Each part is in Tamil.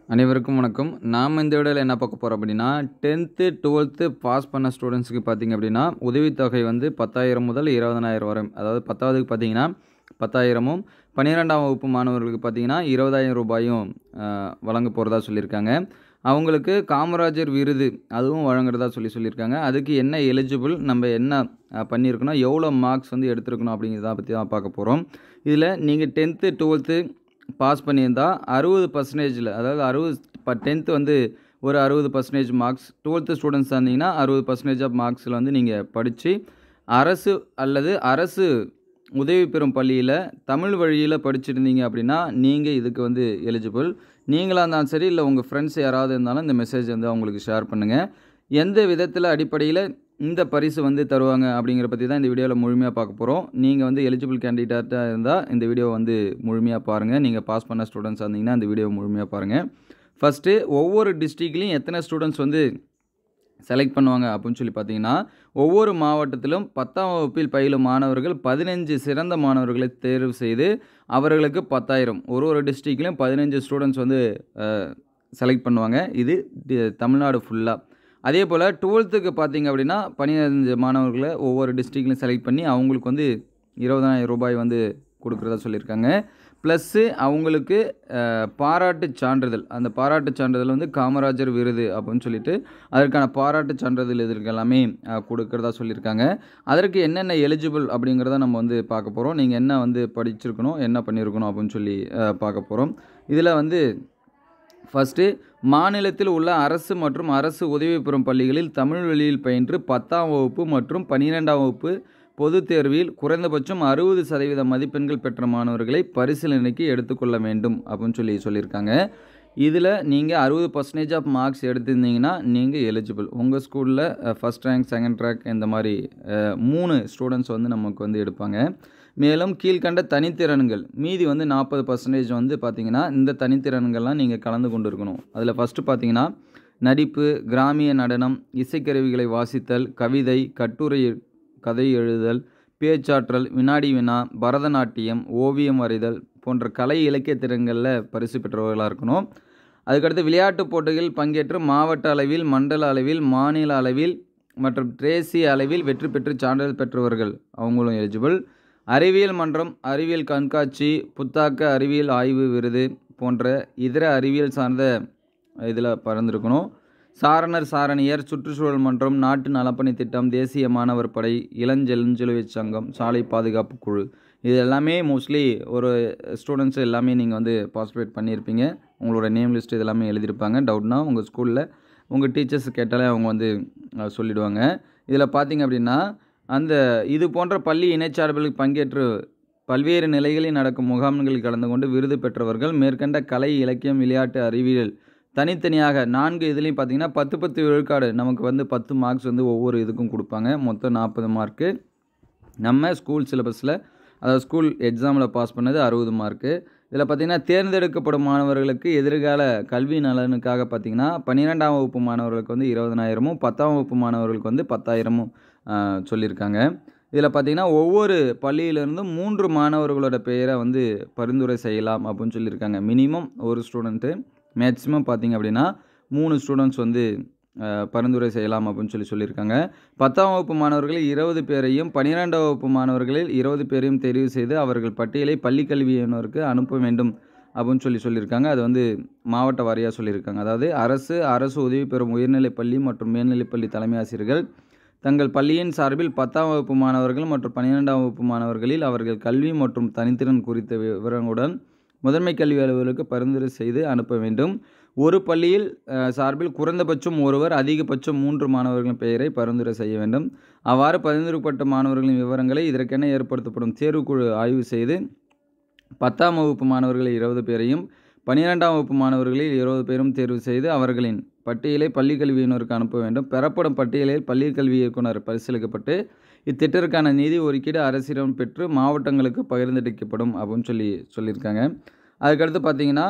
அனைவருக்கும் வணக்கம் நாம் இந்த வீடியோவில் என்ன பார்க்க போகிறோம் அப்படின்னா டென்த்து டுவெல்த்து பாஸ் பண்ண ஸ்டூடெண்ட்ஸுக்கு பார்த்தீங்க அப்படின்னா உதவித்தொகை வந்து பத்தாயிரம் முதல் இருபதனாயிரம் வரை அதாவது பத்தாவதுக்கு பார்த்தீங்கன்னா பத்தாயிரமும் பன்னிரெண்டாம் வகுப்பு மாணவர்களுக்கு பார்த்தீங்கன்னா இருபதாயிரம் ரூபாயும் ஆஹ், வழங்க போகிறதா சொல்லியிருக்காங்க அவங்களுக்கு காமராஜர் விருது அதுவும் வழங்குறதா சொல்லி சொல்லியிருக்காங்க அதுக்கு என்ன எலிஜிபிள் நம்ம என்ன ஆஹ், பண்ணியிருக்கணும் எவ்வளோ மார்க்ஸ் வந்து எடுத்திருக்கணும் அப்படிங்கிறத பற்றி தான் பார்க்க போகிறோம் இதில் நீங்கள் டென்த்து டுவெல்த்து பாஸ் பண்ணியிருந்தா அறுபது பர்சன்டேஜில் அதாவது அறுபது இப்போ டென்த்து வந்து ஒரு அறுபது பர்சன்டேஜ் மார்க்ஸ் டுவெல்த்து ஸ்டூடெண்ட்ஸ் இருந்தீங்கன்னா அறுபது பர்சன்டேஜ் ஆஃப் மார்க்ஸில் வந்து நீங்கள் படித்து அரசு அல்லது அரசு உதவி பெறும் பள்ளியில் தமிழ் வழியில் படிச்சிருந்தீங்க அப்படின்னா நீங்கள் இதுக்கு வந்து எலிஜிபிள் நீங்களாக இருந்தாலும் சரி இல்லை உங்கள் ஃப்ரெண்ட்ஸ் யாராவது இருந்தாலும் இந்த மெசேஜ் வந்து அவங்களுக்கு ஷேர் பண்ணுங்கள் எந்த விதத்தில் அடிப்படையில் இந்த பரிசு வந்து தருவாங்க அப்படிங்கிற பற்றி தான் இந்த வீடியோவில் முழுமையாக பார்க்க போகிறோம் நீங்கள் வந்து எலிஜிபிள் கேண்டிடேட்டாக இருந்தால் இந்த வீடியோ வந்து முழுமையாக பாருங்கள் நீங்கள் பாஸ் பண்ண ஸ்டூடெண்ட்ஸ் இருந்தீங்கன்னா இந்த வீடியோ முழுமையாக பாருங்கள் ஃபஸ்ட்டு ஒவ்வொரு டிஸ்ட்ரிக்ட்லேயும் எத்தனை ஸ்டூடெண்ட்ஸ் வந்து செலக்ட் பண்ணுவாங்க அப்படின்னு சொல்லி பார்த்தீங்கன்னா ஒவ்வொரு மாவட்டத்திலும் பத்தாம் வகுப்பில் பயிலும் மாணவர்கள் பதினஞ்சு சிறந்த மாணவர்களை தேர்வு செய்து அவர்களுக்கு பத்தாயிரம் ஒரு ஒரு டிஸ்ட்ரிக்ட்லேயும் பதினஞ்சு ஸ்டூடெண்ட்ஸ் வந்து செலக்ட் பண்ணுவாங்க இது டி- தமிழ்நாடு ஃபுல்லாக அதே போல் டுவெல்த்துக்கு பார்த்தீங்க அப்படின்னா பன்னிரஞ்சு மாணவர்களை ஒவ்வொரு டிஸ்ட்ரிக்ட்லையும் செலக்ட் பண்ணி அவங்களுக்கு வந்து இருபதனாயிரம் ரூபாய் வந்து கொடுக்குறதா சொல்லியிருக்காங்க ப்ளஸ்ஸு அவங்களுக்கு அஹ், பாராட்டுச் சான்றிதழ் அந்த பாராட்டுச் சான்றிதழ் வந்து காமராஜர் விருது அப்படின்னு சொல்லிட்டு அதற்கான பாராட்டுச் சான்றிதழ் இதற்கு எல்லாமே அஹ், கொடுக்கறதா சொல்லியிருக்காங்க அதற்கு என்னென்ன எலிஜிபிள் அப்படிங்கிறத நம்ம வந்து பார்க்க போகிறோம் நீங்கள் என்ன வந்து படிச்சிருக்கணும் என்ன பண்ணியிருக்கணும் அப்படின்னு சொல்லி அஹ், பார்க்க போகிறோம் இதில் வந்து ஃபஸ்ட்டு மாநிலத்தில் உள்ள அரசு மற்றும் அரசு உதவி பெறும் பள்ளிகளில் தமிழ் வழியில் பயின்று பத்தாம் வகுப்பு மற்றும் பன்னிரெண்டாம் வகுப்பு பொதுத் தேர்வில் குறைந்தபட்சம் அறுபது சதவீத மதிப்பெண்கள் பெற்ற மாணவர்களை பரிசீலனைக்கு எடுத்துக்கொள்ள வேண்டும் அப்படின்னு சொல்லி சொல்லியிருக்காங்க இதில் நீங்கள் அறுபது பர்சன்டேஜ் ஆஃப் மார்க்ஸ் எடுத்திருந்தீங்கன்னா நீங்கள் எலிஜிபிள் உங்கள் ஸ்கூலில் ஃபஸ்ட் ரேங்க் செகண்ட் ரேங்க் இந்த மாதிரி அஹ், மூணு ஸ்டூடெண்ட்ஸ் வந்து நமக்கு வந்து எடுப்பாங்க மேலும் கீழ்கண்ட தனித்திறன்கள் மீதி வந்து நாற்பது பர்சன்டேஜ் வந்து பார்த்தீங்கன்னா இந்த தனித்திறன்கள்லாம் நீங்கள் கலந்து கொண்டு இருக்கணும் அதில் ஃபஸ்ட்டு பார்த்தீங்கன்னா நடிப்பு கிராமிய நடனம் இசைக்கருவிகளை வாசித்தல் கவிதை கட்டுரை எ- கதை எழுதுதல் பேச்சாற்றல் வினாடி வினா பரதநாட்டியம் ஓவியம் வரைதல் போன்ற கலை இலக்கிய திறன்களில் பரிசு பெற்றவர்களாக இருக்கணும் அதுக்கடுத்து விளையாட்டுப் போட்டிகளில் பங்கேற்று மாவட்ட அளவில் மண்டல அளவில் மாநில அளவில் மற்றும் தேசிய அளவில் வெற்றி பெற்று சான்றிதழ் பெற்றவர்கள் அவங்களும் எலிஜிபிள் அறிவியல் மன்றம் அறிவியல் கண்காட்சி புத்தாக்க அறிவியல் ஆய்வு விருது போன்ற இதர அறிவியல் சார்ந்த இதில் பறந்துருக்கணும் சாரணர் சாரணியர் சுற்றுச்சூழல் மன்றம் நாட்டு நலப்பணி திட்டம் தேசிய மாணவர் படை இளஞ்செழுஞ்செலுவை சங்கம் சாலை பாதுகாப்பு குழு இது எல்லாமே மோஸ்ட்லி ஒரு ஸ்டூடெண்ட்ஸ் எல்லாமே நீங்கள் வந்து பார்ட்டிசிபேட் பண்ணியிருப்பீங்க உங்களோட நேம் லிஸ்ட் இது எல்லாமே எழுதியிருப்பாங்க டவுட்னா உங்கள் ஸ்கூலில் உங்கள் டீச்சர்ஸ் கேட்டாலே அவங்க வந்து அஹ், சொல்லிடுவாங்க இதில் பார்த்தீங்க அப்படின்னா அந்த இது போன்ற பள்ளி இணைச்சார்பில் பங்கேற்று பல்வேறு நிலைகளில் நடக்கும் முகாம்களில் கலந்து கொண்டு விருது பெற்றவர்கள் மேற்கண்ட கலை இலக்கியம் விளையாட்டு அறிவியல் தனித்தனியாக நான்கு இதுலேயும் பார்த்தீங்கன்னா பத்து பத்து விழுக்காடு நமக்கு வந்து பத்து மார்க்ஸ் வந்து ஒவ்வொரு இதுக்கும் கொடுப்பாங்க மொத்தம் நாற்பது மார்க்கு நம்ம ஸ்கூல் சிலபஸில் அதாவது ஸ்கூல் எக்ஸாமில் பாஸ் பண்ணது அறுபது மார்க்கு இதில் பார்த்திங்கன்னா தேர்ந்தெடுக்கப்படும் மாணவர்களுக்கு எதிர்கால கல்வி நலனுக்காக பார்த்திங்கன்னா பன்னிரெண்டாம் வகுப்பு மாணவர்களுக்கு வந்து இருபதனாயிரமும் பத்தாம் வகுப்பு மாணவர்களுக்கு வந்து பத்தாயிரமும் ஆஹ், சொல்லியிருக்காங்க இதில் பார்த்திங்கன்னா ஒவ்வொரு பள்ளியிலிருந்தும் மூன்று மாணவர்களோட பெயரை வந்து பரிந்துரை செய்யலாம் அப்படின்னு சொல்லியிருக்காங்க மினிமம் ஒரு ஸ்டூடெண்ட்டு மேக்ஸிமம் பார்த்திங்க அப்படின்னா மூணு ஸ்டூடெண்ட்ஸ் வந்து அஹ், பரிந்துரை செய்யலாம் அப்படின்னு சொல்லி சொல்லியிருக்காங்க பத்தாம் வகுப்பு மாணவர்களில் இருபது பேரையும் பன்னிரெண்டாம் வகுப்பு மாணவர்களில் இருபது பேரையும் தெரிவு செய்து அவர்கள் பட்டியலை பள்ளிக்கல்வி இயக்குனருக்கு அனுப்ப வேண்டும் அப்படின்னு சொல்லி சொல்லியிருக்காங்க அது வந்து மாவட்ட வாரியாக சொல்லியிருக்காங்க அதாவது அரசு அரசு உதவி பெறும் உயர்நிலைப் பள்ளி மற்றும் மேல்நிலைப் பள்ளி தலைமை ஆசிரியர்கள் தங்கள் பள்ளியின் சார்பில் பத்தாம் வகுப்பு மாணவர்கள் மற்றும் பன்னிரெண்டாம் வகுப்பு மாணவர்களில் அவர்கள் கல்வி மற்றும் தனித்திறன் குறித்த விவரங்களுடன் முதன்மை கல்வி அலுவலருக்கு பரிந்துரை செய்து அனுப்ப வேண்டும் ஒரு பள்ளியில் அஹ், சார்பில் குறைந்தபட்சம் ஒருவர் அதிகபட்சம் மூன்று மாணவர்களின் பெயரை பரிந்துரை செய்ய வேண்டும் அவ்வாறு பரிந்துரைப்பட்ட மாணவர்களின் விவரங்களை இதற்கென ஏற்படுத்தப்படும் தேர்வுக்குழு ஆய்வு செய்து பத்தாம் வகுப்பு மாணவர்களில் இருபது பேரையும் பன்னிரெண்டாம் வகுப்பு மாணவர்களில் இருபது பேரும் தேர்வு செய்து அவர்களின் பட்டியலை பள்ளிக் கல்வி இயக்குனருக்கு அனுப்ப வேண்டும் பெறப்படும் பட்டியலில் பள்ளிக் கல்வி இயக்குனர் பரிசீலிக்கப்பட்டு இத்திட்டத்திற்கான நிதி ஒதுக்கீடு அரசிடம் பெற்று மாவட்டங்களுக்கு பகிர்ந்தளிக்கப்படும் அப்படின்னு சொல்லி சொல்லியிருக்காங்க அதுக்கடுத்து பார்த்தீங்கன்னா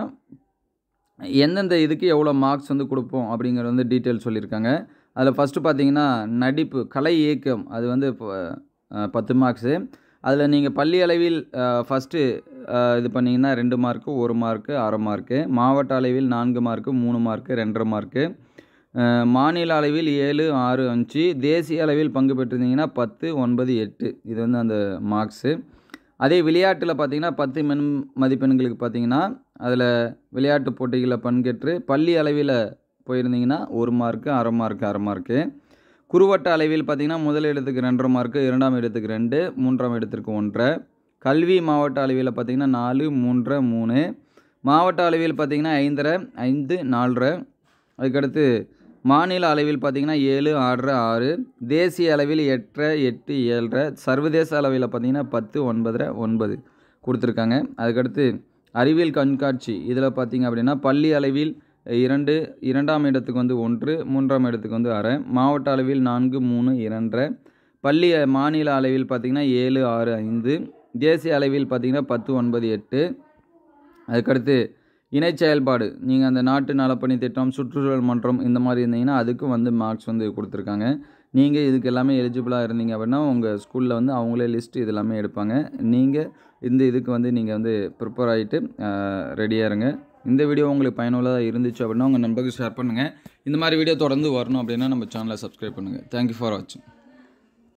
எந்தெந்த இதுக்கு எவ்வளோ மார்க்ஸ் வந்து கொடுப்போம் அப்படிங்கிறது வந்து டீட்டெயில் சொல்லியிருக்காங்க அதில் ஃபஸ்ட்டு பார்த்தீங்கன்னா நடிப்பு கலை இயக்கம் அது வந்து இப்போ, அஹ், பத்து மார்க்ஸு அதில் நீங்கள் பள்ளி அளவில் ஃபஸ்ட்டு அஹ், இது பண்ணிங்கன்னா ரெண்டு மார்க்கு ஒரு மார்க்கு அரை மார்க்கு மாவட்ட அளவில் நான்கு மார்க்கு மூணு மார்க்கு ரெண்டரை மார்க்கு அஹ், மாநில அளவில் ஏழு ஆறு அஞ்சு தேசிய அளவில் பங்கு பெற்றிருந்தீங்கன்னா பத்து ஒன்பது எட்டு இது வந்து அந்த மார்க்ஸு அதே விளையாட்டில் பார்த்தீங்கன்னா பத்து மென் மதிப்பெண்களுக்கு பார்த்தீங்கன்னா அதில் விளையாட்டு போட்டிகளில் பங்கேற்று பள்ளி அளவில் போயிருந்தீங்கன்னா ஒரு மார்க்கு அரை மார்க்கு அரை மார்க்கு குறுவட்ட அளவில் பார்த்தீங்கன்னா முதல் இடத்துக்கு ரெண்டரை மார்க்கு இரண்டாம் இடத்துக்கு ரெண்டு மூன்றாம் இடத்திற்கு ஒன்றரை கல்வி மாவட்ட அளவில் பார்த்தீங்கன்னா நாலு மூன்றரை மூணு மாவட்ட அளவில் பார்த்தீங்கன்னா ஐந்தரை ஐந்து நாலரை அதுக்கடுத்து மாநில அளவில் பார்த்தீங்கன்னா ஏழு ஆறரை ஆறு தேசிய அளவில் எட்டரை எட்டு ஏழரை சர்வதேச அளவில் பார்த்தீங்கன்னா பத்து ஒன்பதரை ஒன்பது கொடுத்துருக்காங்க அதுக்கடுத்து அறிவியல் கண்காட்சி இதில் பார்த்தீங்க அப்படின்னா பள்ளி அளவில் இரண்டு இரண்டாம் இடத்துக்கு வந்து ஒன்று மூன்றாம் இடத்துக்கு வந்து அரை மாவட்ட அளவில் நான்கு மூணு இரண்டரை பள்ளி மாநில அளவில் பார்த்தீங்கன்னா ஏழு ஆறு ஐந்து தேசிய அளவில் பார்த்தீங்கன்னா பத்து ஒன்பது எட்டு அதுக்கடுத்து இணை செயல்பாடு நீங்கள் அந்த நாட்டு நலப்பணி திட்டம் சுற்றுச்சூழல் மன்றம் இந்த மாதிரி இருந்தீங்கன்னா அதுக்கும் வந்து மார்க்ஸ் வந்து கொடுத்துருக்காங்க நீங்கள் இதுக்கு எல்லாமே எலிஜிபிளாக இருந்தீங்க அப்படின்னா உங்கள் ஸ்கூலில் வந்து அவங்களே லிஸ்ட் இது எல்லாமே எடுப்பாங்க நீங்கள் இந்த இதுக்கு வந்து நீங்கள் வந்து ப்ரிப்பேர் ஆகிட்டு ரெடியாக இருங்க இந்த வீடியோ உங்களுக்கு பயனுள்ளதாக இருந்துச்சு அப்படின்னா உங்கள் நண்பருக்கு ஷேர் பண்ணுங்கள் இந்த மாதிரி வீடியோ தொடர்ந்து வரணும் அப்படின்னா நம்ம சேனலை சப்ஸ்கிரைப் பண்ணுங்கள் தேங்க்யூ ஃபார் வாட்சிங்